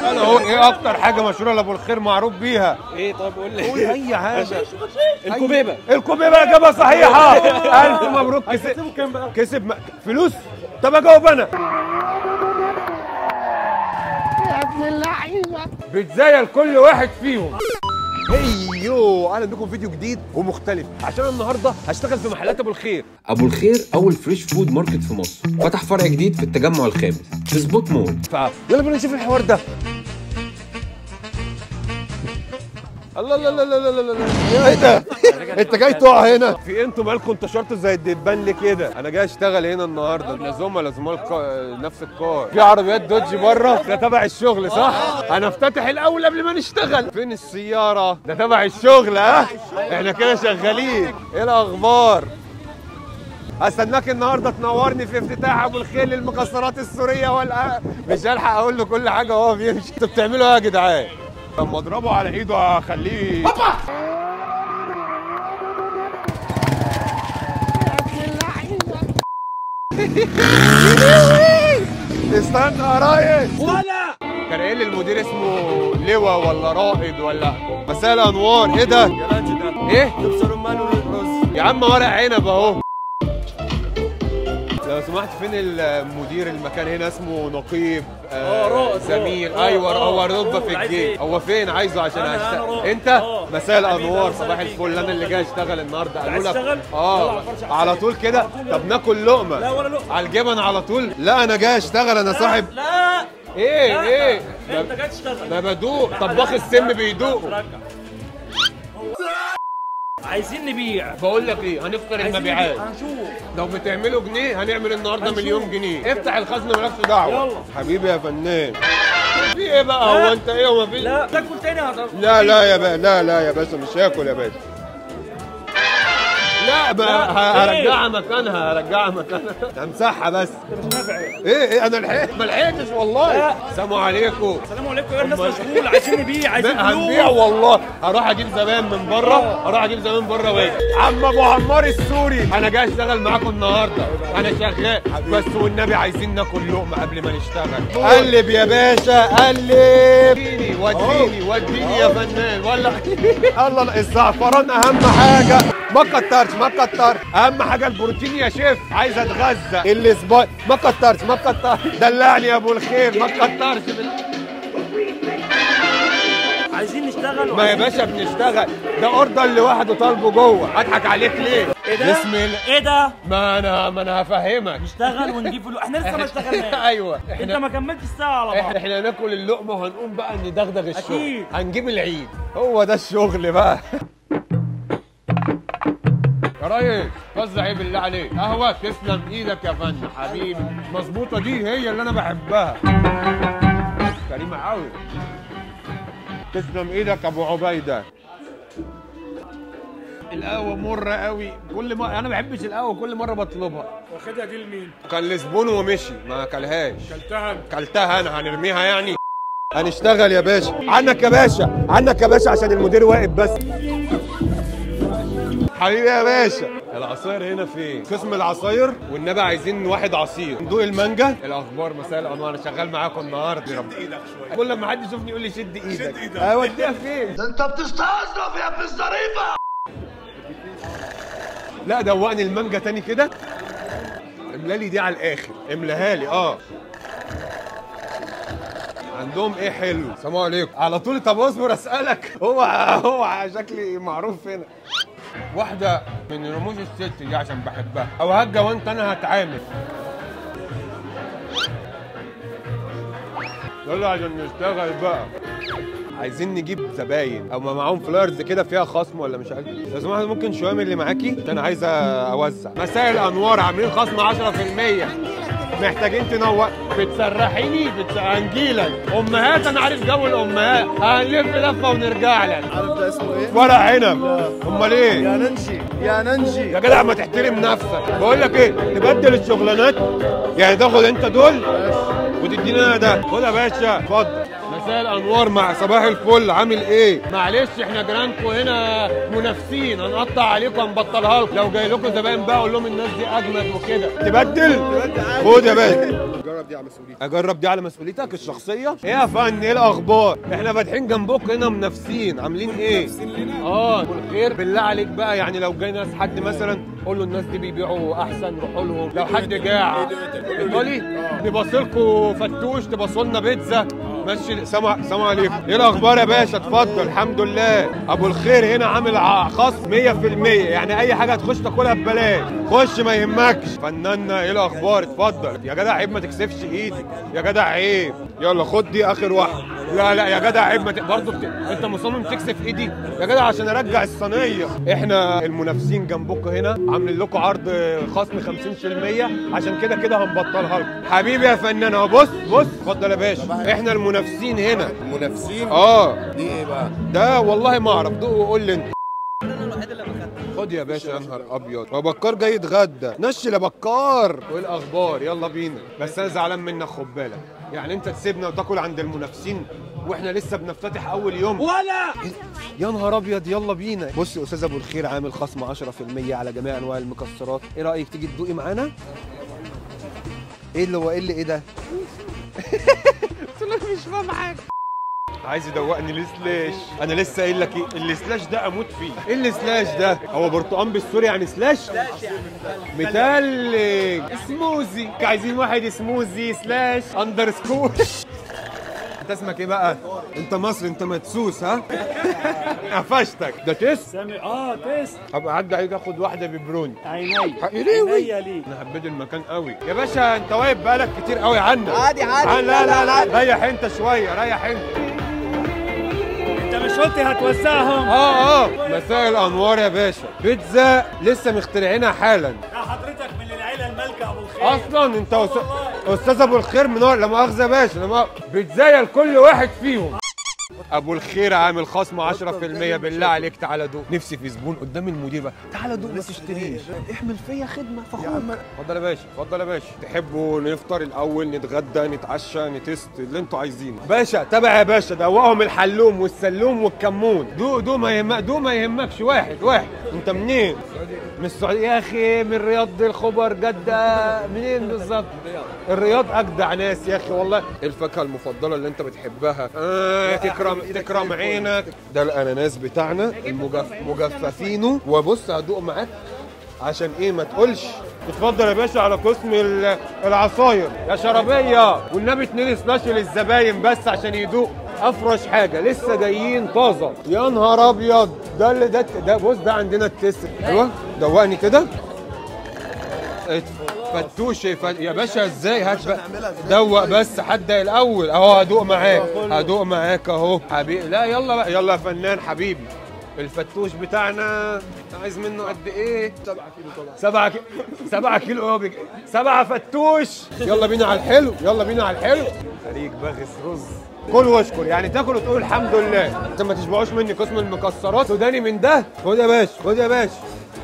انا اهو ايه اكتر حاجه مشهوره لابو الخير معروف بيها ايه طب قول قول لي اي حاجه الكوبيبه الكوبيبه اجابه صحيحه الف مبروك كسب كام بقى؟ كسب م- فلوس طب اجاوب انا بتزايل كل واحد فيهم هيو اهلا بكم فيديو جديد ومختلف عشان النهارده هشتغل في محلات ابو الخير ابو الخير اول فريش فود ماركت في مصر فتح فرع جديد في التجمع الخامس في سبوت مول فيلا بينا نشوف الحوار ده الله الله الله الله الله الله ايه ده؟ انت جاي تقع هنا في انتوا مالكم انتشرتوا زي الدبان ليه كده؟ انا جاي اشتغل هنا النهارده احنا زملاء زملاء الكا- نفس الكار في عربيات دوج بره ده تبع الشغل صح؟ انا افتتح الاول قبل ما نشتغل فين السياره؟ ده تبع الشغل ها؟ احنا كده شغالين ايه الاخبار؟ هستناك النهارده تنورني في افتتاح ابو الخيل للمكسرات السوريه ولا مش هلحق اقول له كل حاجه وهو بيمشي انتوا بتعملوا ايه يا جدعان؟ لما اضربه على ايده هخليه استنى يا ريس ولا كان قايل لي المدير اسمه لواء ولا رائد ولا مساء الانوار ايه ده؟ يا لانش ده ايه؟ لبس رمان ورز يا عم ورق عنب اهو لو سمحت فين المدير المكان هنا اسمه نقيب آه، رائد، زميل رائد. ايوه آه، هو آه. رتبه في عايز الجيش إيه؟ هو فين عايزه عشان أنا- أنا اشتغل رائد. انت آه. مساء حبيبي، الانوار أهلا صباح بيك. الفل انا اللي جاي اشتغل النهارده قالوا عايز لك تشتغل؟ يلا اه على الفرش على على السرير. طول كده على طول يلا. طب ناكل لقمه لا ولا لقمة. على الجبن على طول لا انا جاي اشتغل انا صاحب لا ايه لا. ايه انت ده- جاي تشتغل ده بدوق طباخ السم بيدوق رجع عايزين نبيع بقول لك ايه هنفطر عايزين المبيعات نبيع. هنشوف لو بتعملوا جنيه هنعمل النهارده هنشوف. مليون جنيه افتح الخزنه مالكش دعوه يلا. حبيبي يا فنان في ايه بقى لا. هو انت ايه وما في لا تاكل تاني هتعرف لا لا يا باشا لا لا يا باشا مش هاكل يا باشا لا بقى لا، ه- إيه؟ هرجعها مكانها هرجعها مكانها امسحها بس مش نافع ايه ايه انا لحقت ما لحقتش والله لا. السلام عليكم السلام عليكم يا الناس أمال- مشغول عايزين نبيع عايزين لا، هنبيع فلوس والله هروح اجيب زبائن من بره هروح اجيب زبائن من بره واجي عم ابو عمار السوري انا جاي اشتغل معاكم النهارده انا شغال بس والنبي عايزين ناكل لقمه قبل ما نشتغل قلب يا باشا قلب وديني وديني وديني يا فنان ولا الله لا، الزعفران اهم حاجه ما كترش ما كترش اهم حاجه البروتين يا شيف عايز اتغذى الاسبوع ما كترش ما كترش دلعني يا ابو الخير ما كترش بال... عايزين نشتغل ما يا باشا بنشتغل ده اوردر لوحده طالبه جوه اضحك عليك ليه ايه ده؟ بسم الله ايه ده؟ ما انا ما انا هفهمك نشتغل ونجيب فلوس احنا لسه ما اشتغلناش ايوه انت احنا ما كملتش الساعه على بعض احنا احنا ناكل اللقمه وهنقوم بقى ندغدغ الشغل أكيد. هنجيب العيد هو ده الشغل بقى يا ريس وزع ايه بالله عليك قهوه تسلم ايدك يا فندم حبيبي مظبوطه دي هي اللي انا بحبها كريمه قوي تسلم ايدك يا ابو عبيده القهوه مره قوي كل ما انا ما بحبش القهوه كل مره بطلبها واخدها دي لمين؟ كان لزبون ومشي ما اكلهاش كلتها كلتها انا هنرميها يعني هنشتغل يا باشا عنك يا باشا عنك يا باشا عشان المدير واقف بس حبيبي يا باشا العصاير هنا فين؟ قسم العصاير والنبي عايزين واحد عصير ندوق المانجا الاخبار مساء الانوار انا شغال معاكم النهارده شد ايدك شويه كل ما حد يشوفني يقول لي شد ايدك شد ايدك اوديها فين؟ انت بتستظرف يا ابن الظريفه لا دوقني المانجا تاني كده املا لي دي على الاخر املاها لي اه عندهم ايه حلو السلام عليكم على طول طب اصبر اسالك هو هو شكلي معروف هنا واحده من رموز الست دي عشان بحبها او هجه وانت انا هتعامل يلا عشان نشتغل بقى عايزين نجيب زباين او ما معاهم فلايرز كده فيها خصم ولا مش عارف لو سمحت ممكن شويه من اللي معاكي عشان عايز اوزع مساء الانوار عاملين خصم 10% محتاجين تنور بتسرحيني بتس... هنجيلك امهات انا عارف جو الامهات هنلف لفه ونرجع لك عارف ده اسمه ايه؟ ورق عنب امال ايه يا ننجي يا ننجي يا جدع ما تحترم نفسك بقول لك ايه نبدل الشغلانات يعني تاخد انت دول وتديني انا ده خد يا باشا اتفضل مساء الانوار مع صباح الفل عامل ايه معلش احنا جيرانكم هنا منافسين هنقطع عليكم هنبطلها لكم لو جاي لكم زباين بقى اقول لهم الناس دي اجمد وكده تبدل خد يا باشا جرب دي على مسؤوليتك اجرب دي على مسؤوليتك الشخصيه ايه يا فن ايه الاخبار احنا فاتحين جنبك هنا منافسين عاملين ايه اه والخير بالله عليك بقى يعني لو جاي ناس حد مثلا قول له الناس دي بيبيعوا احسن روحوا لهم لو حد جاع ايطالي نبصلكوا فتوش تبصوا لنا بيتزا ماشي سلام سلام عليكم ايه الاخبار يا باشا اتفضل الحمد لله ابو الخير هنا عامل ع- خصم 100% يعني اي حاجه تخش تاكلها ببلاش خش ما يهمكش فنانا ايه الاخبار اتفضل يا جدع عيب ما تكسفش ايدي يا جدع عيب يلا خد دي اخر واحده لا لا يا جدع عيب ما ت... برضه بت... انت مصمم تكسف ايدي يا جدع عشان ارجع الصينيه احنا المنافسين جنبكم هنا عاملين لكم عرض خصم 50% عشان كده كده هنبطلها لكم حبيبي يا فنان اهو بص بص اتفضل يا باشا احنا المنافسين هنا منافسين اه دي ايه بقى؟ ده والله ما اعرف دوق وقول لي انت خد يا باشا يا نهار ابيض هو بكار جاي يتغدى نشل يا بكار وايه الاخبار يلا بينا بس انا زعلان منك خد بالك يعني انت تسيبنا وتاكل عند المنافسين واحنا لسه بنفتتح اول يوم ولا يا نهار ابيض يلا بينا بص يا استاذ ابو الخير عامل خصم 10% على جميع انواع المكسرات ايه رايك تيجي تدوقي معانا ايه اللي هو ايه اللي ايه ده قلت له مش معاك عايز يدوقني السلاش انا لسه قايل لك ايه السلاش ده اموت فيه ايه السلاش ده هو برتقان بالسوري يعني سلاش متلج سموزي عايزين واحد سموزي سلاش اندرسكور انت اسمك ايه بقى انت مصري انت مدسوس ها قفشتك ده تيست سامي اه تيست ابقى عدى عليك اخد واحده ببروني عيني حقيقي عينيا ليك انا حبيت المكان قوي يا باشا انت واقف بقالك كتير قوي عنا عادي عادي. آه، لا لا لا ريح انت شويه ريح انت انت مش قلت هتوزعهم اه اه مساء الانوار يا باشا بيتزا لسه مخترعينها حالا لا حضرتك من العيله المالكه ابو الخير اصلا انت أس- استاذ ابو الخير من لا مؤاخذه يا باشا لا مؤاخذة. بيتزايا لكل واحد فيهم ابو الخير عامل خصم 10% بالله عليك تعالى دوق نفسي في زبون قدام المدير بقى تعالى دوق ما تشتريش احمل فيا خدمه فخور اتفضل يا باشا اتفضل يا باشا تحبوا نفطر الاول نتغدى نتعشى نتست اللي انتوا عايزينه باشا تابع يا باشا دوقهم الحلوم والسلوم والكمون دوق دوق ما يهمك دوق ما يهمكش واحد واحد انت منين من السعوديه يا اخي من رياض الخبر جده منين بالظبط الرياض اجدع ناس يا اخي والله الفاكهه المفضله اللي انت بتحبها آه تكرم تكرم عينك ده الاناناس بتاعنا المجف مجففينه وبص هدوق معاك عشان ايه ما تقولش اتفضل يا باشا على قسم ال- العصاير يا شرابيه والنبي اتنين سلاش للزباين بس عشان يدوق افرش حاجه لسه جايين طازه يا نهار ابيض ده اللي ده ده بص ده عندنا التسر ايوه دوقني كده ات- فتوش ف- يا باشا ازاي هات بقى دوق بس حد الاول اهو هدوق معاك هدوق معاك اهو حبيبي لا يلا بقى يلا يا فنان حبيبي الفتوش بتاعنا عايز منه قد ايه؟ 7 كيلو طبعا 7 كيلو 7 كيلو اهو بيج... 7 فتوش يلا بينا على الحلو يلا بينا على الحلو فريق باغس رز كل واشكر يعني تاكل وتقول الحمد لله انت ما تشبعوش مني قسم المكسرات سوداني من ده خد يا باشا خد يا باشا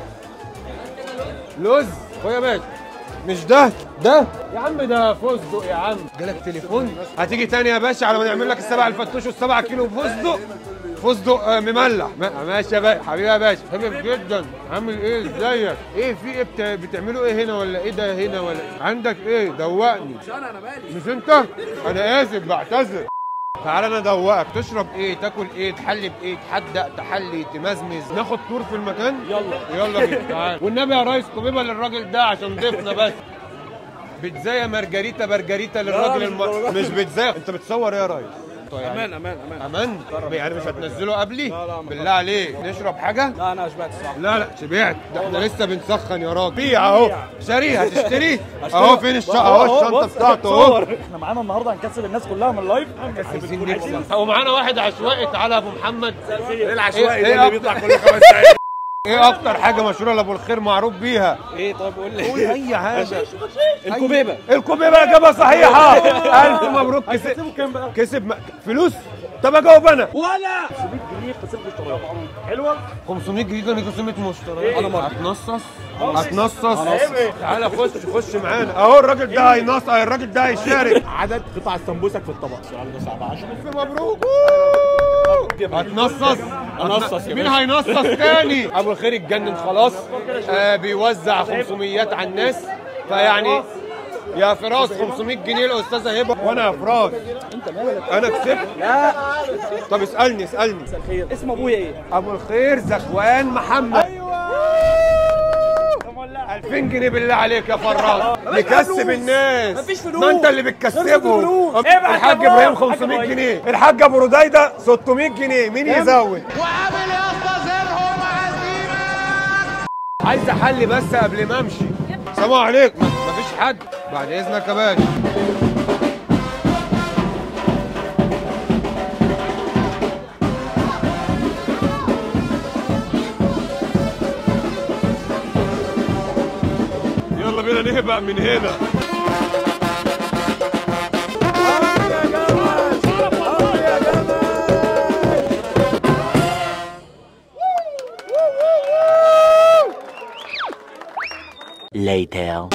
لوز خد يا باشا مش ده ده يا عم ده فستق يا عم جالك تليفون هتيجي تاني يا باشا على ما نعمل لك السبع الفتوش والسبعة كيلو فستق فستق آه، مملح ما- ماشي يا باشا حبيبي يا باشا حبيبي جدا عامل ايه ازيك ايه في ايه بت- بتعملوا ايه هنا ولا ايه ده هنا ولا عندك ايه دوقني مش انا انا مالي مش انت انا اسف بعتذر تعالى انا ادوقك تشرب ايه تاكل ايه تحلي بايه تحدق تحلي تمزمز ناخد تور في المكان يلا يلا بينا تعال والنبي يا ريس كوبيبه للراجل ده عشان ضيفنا بس بيتزايا مارجريتا برجريتا للراجل الم... مش بيتزايا انت بتصور ايه يا ريس طيب يعني امان امان امان امان يعني مش هتنزله قبلي بالله عليك نشرب حاجه لا انا شبعت الصراحه لا لا شبعت ده احنا لسه بنسخن يا راجل بيع اهو شاري هتشتري اهو فين الشقه اهو الشنطه بتاعته اهو احنا معانا النهارده هنكسب الناس كلها من اللايف عايزين نكسب ومعانا واحد عشوائي تعالى يا ابو محمد ايه العشوائي ده اللي بيطلع كل خمس دقايق ايه اكتر حاجه مشهوره لابو الخير معروف بيها ايه طب قول لي قول اي حاجه الكوبيبه الكوبيبه اجابه صحيحه الف مبروك كسب هتكسبوا كام بقى؟ كسب م- فلوس طب اجاوب انا ولا 500 جنيه كسبت اشتراك حلوه 500 جنيه كان 500 مشتريات انا هتنصص هتنصص تعالى خش خش معانا اهو الراجل ده هينص الراجل ده هيشارك عدد قطع السمبوسك في الطبق سؤال ده صعب 10 ألف مبروك هتنصص هنصص يا مين باشا. هينصص تاني ابو الخير اتجنن خلاص آه بيوزع 500 على الناس فيعني يا فراس 500 جنيه الاستاذه هبه وانا يا فراس انت مالك انا كسبت لا طب اسالني اسالني الخير اسم ابويا ايه؟ ابو الخير زكوان محمد ايوه 2000 جنيه بالله عليك يا فراس نكسب الناس مفيش فلوس. ما انت اللي خلصت بتكسبهم الفلوس. أب- ابعت الحاج يا ابراهيم بابا. 500 الحاج جنيه الحاج ابو رديده 600 جنيه مين يزود وعامل يا اسطى زرهم عزيمه عايز احلي بس قبل ما امشي سلام عليكم مفيش حد بعد اذنك يا باشا يلا بينا نهبق من هنا Later.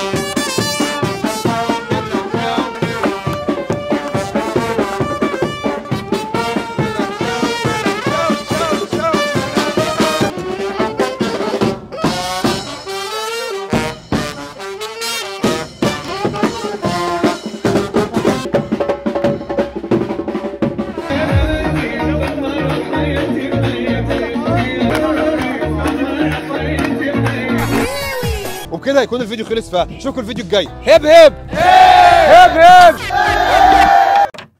وبكده هيكون الفيديو خلص فشوفوا الفيديو الجاي هب هب هب هب